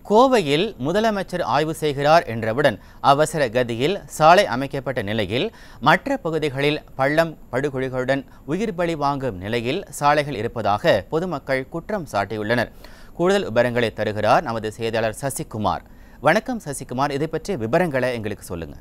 கோவையில் முதலமைச்சர் ஆய்வு செய்கிறார் என்றவுடன் அவசர கதியில் சாலை அமைக்கப்பட்ட நிலையில் மற்ற பகுதிகளில் பள்ளம் படுகொழிகளுடன் உயிர் பலி வாங்கும் நிலையில் சாலைகள் இருப்பதாக பொதுமக்கள் குற்றம் சாட்டியுள்ளனர் கூடுதல் விவரங்களை தருகிறார் நமது செய்தியாளர் சசிகுமார் வணக்கம் சசிகுமார் இதை பற்றிய விவரங்களை எங்களுக்கு சொல்லுங்க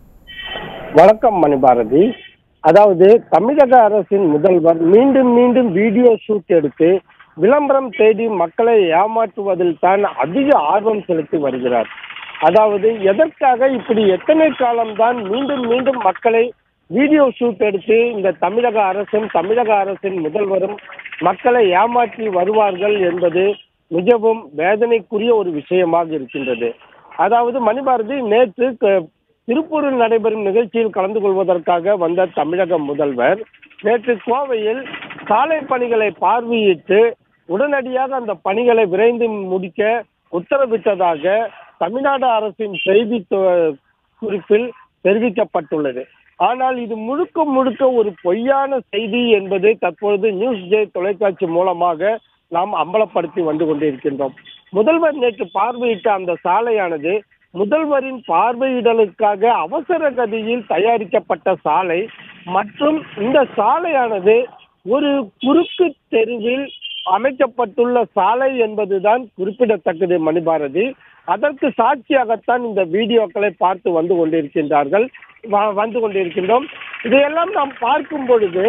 வணக்கம் மணிபாரதி அதாவது தமிழக அரசின் முதல்வர் மீண்டும் மீண்டும் வீடியோ ஷூட் எடுத்து விளம்பரம் தேடி மக்களை ஏமாற்றுவதில் தான் அதிக ஆர்வம் செலுத்தி வருகிறார் அதாவது எதற்காக இப்படி எத்தனை காலம்தான் மீண்டும் மீண்டும் மக்களை வீடியோ ஷூட் எடுத்து இந்த தமிழக அரசும் தமிழக அரசின் முதல்வரும் மக்களை ஏமாற்றி வருவார்கள் என்பது மிகவும் வேதனைக்குரிய ஒரு விஷயமாக இருக்கின்றது அதாவது மணிபாரதி நேற்று க- திருப்பூரில் நடைபெறும் நிகழ்ச்சியில் கலந்து கொள்வதற்காக வந்த தமிழக முதல்வர் நேற்று கோவையில் சாலை பணிகளை பார்வையிட்டு உடனடியாக அந்த பணிகளை விரைந்து முடிக்க உத்தரவிட்டதாக தமிழ்நாடு அரசின் செய்தி தொ- குறிப்பில் தெரிவிக்கப்பட்டுள்ளது ஆனால் இது முழுக்க முழுக்க ஒரு பொய்யான செய்தி என்பதை தற்பொழுது நியூஸ் ஜே தொலைக்காட்சி மூலமாக நாம் அம்பலப்படுத்தி வந்து கொண்டிருக்கின்றோம் முதல்வர் நேற்று பார்வையிட்ட அந்த சாலையானது முதல்வரின் பார்வையிடலுக்காக அவசர கதியில் தயாரிக்கப்பட்ட சாலை மற்றும் இந்த சாலையானது ஒரு குறுக்கு தெருவில் அமைக்கப்பட்டுள்ள சாலை என்பதுதான் குறிப்பிடத்தக்கது மணிபாரதி அதற்கு சாட்சியாகத்தான் இந்த வீடியோக்களை பார்த்து வந்து கொண்டிருக்கின்றார்கள் வ- வந்து கொண்டிருக்கின்றோம் இதையெல்லாம் நாம் பார்க்கும் பொழுது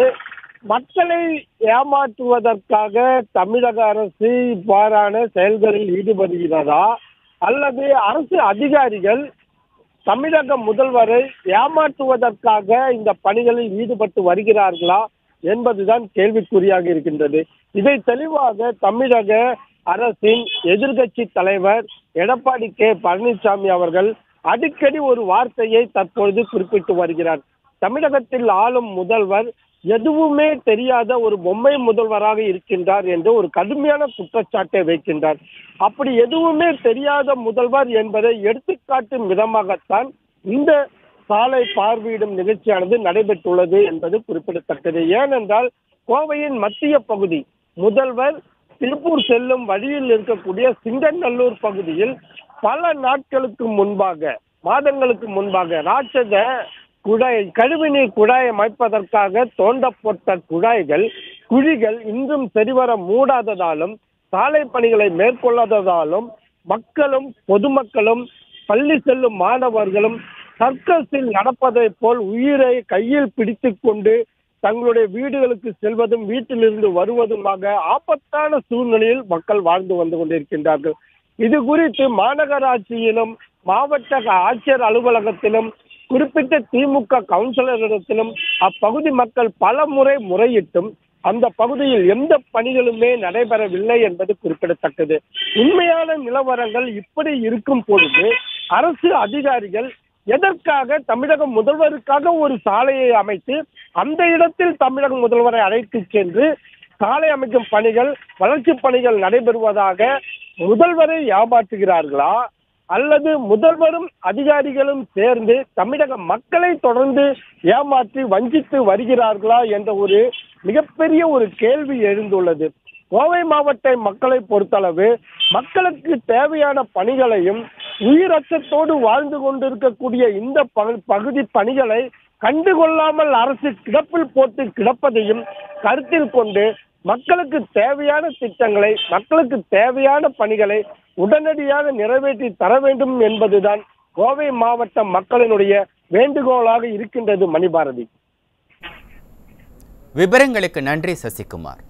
மக்களை ஏமாற்றுவதற்காக தமிழக அரசு இவ்வாறான செயல்களில் ஈடுபடுகிறதா அல்லது அரசு அதிகாரிகள் தமிழக முதல்வரை ஏமாற்றுவதற்காக இந்த பணிகளில் ஈடுபட்டு வருகிறார்களா என்பதுதான் கேள்விக்குறியாக இருக்கின்றது இதை தெளிவாக தமிழக அரசின் எதிர்க்கட்சி தலைவர் எடப்பாடி கே பழனிசாமி அவர்கள் அடிக்கடி ஒரு வார்த்தையை தற்பொழுது குறிப்பிட்டு வருகிறார் தமிழகத்தில் ஆளும் முதல்வர் எதுவுமே தெரியாத ஒரு பொம்மை முதல்வராக இருக்கின்றார் என்று ஒரு கடுமையான குற்றச்சாட்டை வைக்கின்றார் அப்படி எதுவுமே தெரியாத முதல்வர் என்பதை எடுத்துக்காட்டும் விதமாகத்தான் இந்த சாலை பார்வையிடும் நிகழ்ச்சியானது நடைபெற்றுள்ளது என்பது குறிப்பிடத்தக்கது ஏனென்றால் கோவையின் மத்திய பகுதி முதல்வர் திருப்பூர் செல்லும் வழியில் இருக்கக்கூடிய சிங்கநல்லூர் பகுதியில் பல நாட்களுக்கு முன்பாக மாதங்களுக்கு முன்பாக ராட்சத குழாய் கழிவுநீர் குழாய் அமைப்பதற்காக தோண்டப்பட்ட குழாய்கள் குழிகள் இன்றும் சரிவர மூடாததாலும் சாலை பணிகளை மேற்கொள்ளாததாலும் மக்களும் பொதுமக்களும் பள்ளி செல்லும் மாணவர்களும் சர்க்கஸில் நடப்பதைப் போல் உயிரை கையில் பிடித்துக் கொண்டு தங்களுடைய வீடுகளுக்கு செல்வதும் வீட்டிலிருந்து வருவதுமாக ஆபத்தான சூழ்நிலையில் மக்கள் வாழ்ந்து வந்து கொண்டிருக்கின்றார்கள் இது குறித்து மாநகராட்சியிலும் மாவட்ட ஆட்சியர் அலுவலகத்திலும் குறிப்பிட்ட திமுக கவுன்சிலரிடத்திலும் அப்பகுதி மக்கள் பல முறை முறையிட்டும் அந்த பகுதியில் எந்த பணிகளுமே நடைபெறவில்லை என்பது குறிப்பிடத்தக்கது உண்மையான நிலவரங்கள் இப்படி இருக்கும் பொழுது அரசு அதிகாரிகள் எதற்காக தமிழக முதல்வருக்காக ஒரு சாலையை அமைத்து அந்த இடத்தில் தமிழக முதல்வரை அழைத்து சென்று சாலை அமைக்கும் பணிகள் வளர்ச்சி பணிகள் நடைபெறுவதாக முதல்வரை ஏமாற்றுகிறார்களா அல்லது முதல்வரும் அதிகாரிகளும் சேர்ந்து தமிழக மக்களை தொடர்ந்து ஏமாற்றி வஞ்சித்து வருகிறார்களா என்ற ஒரு மிகப்பெரிய ஒரு கேள்வி எழுந்துள்ளது கோவை மாவட்ட மக்களை பொறுத்தளவு மக்களுக்கு தேவையான பணிகளையும் உயிரச்சத்தோடு வாழ்ந்து கொண்டிருக்கக்கூடிய இந்த பகு- பகுதி பணிகளை கண்டுகொள்ளாமல் அரசு கிடப்பில் போட்டு கிடப்பதையும் கருத்தில் கொண்டு மக்களுக்கு தேவையான திட்டங்களை மக்களுக்கு தேவையான பணிகளை உடனடியாக நிறைவேற்றி தர வேண்டும் என்பதுதான் கோவை மாவட்ட மக்களினுடைய வேண்டுகோளாக இருக்கின்றது மணிபாரதி விவரங்களுக்கு நன்றி சசிகுமார்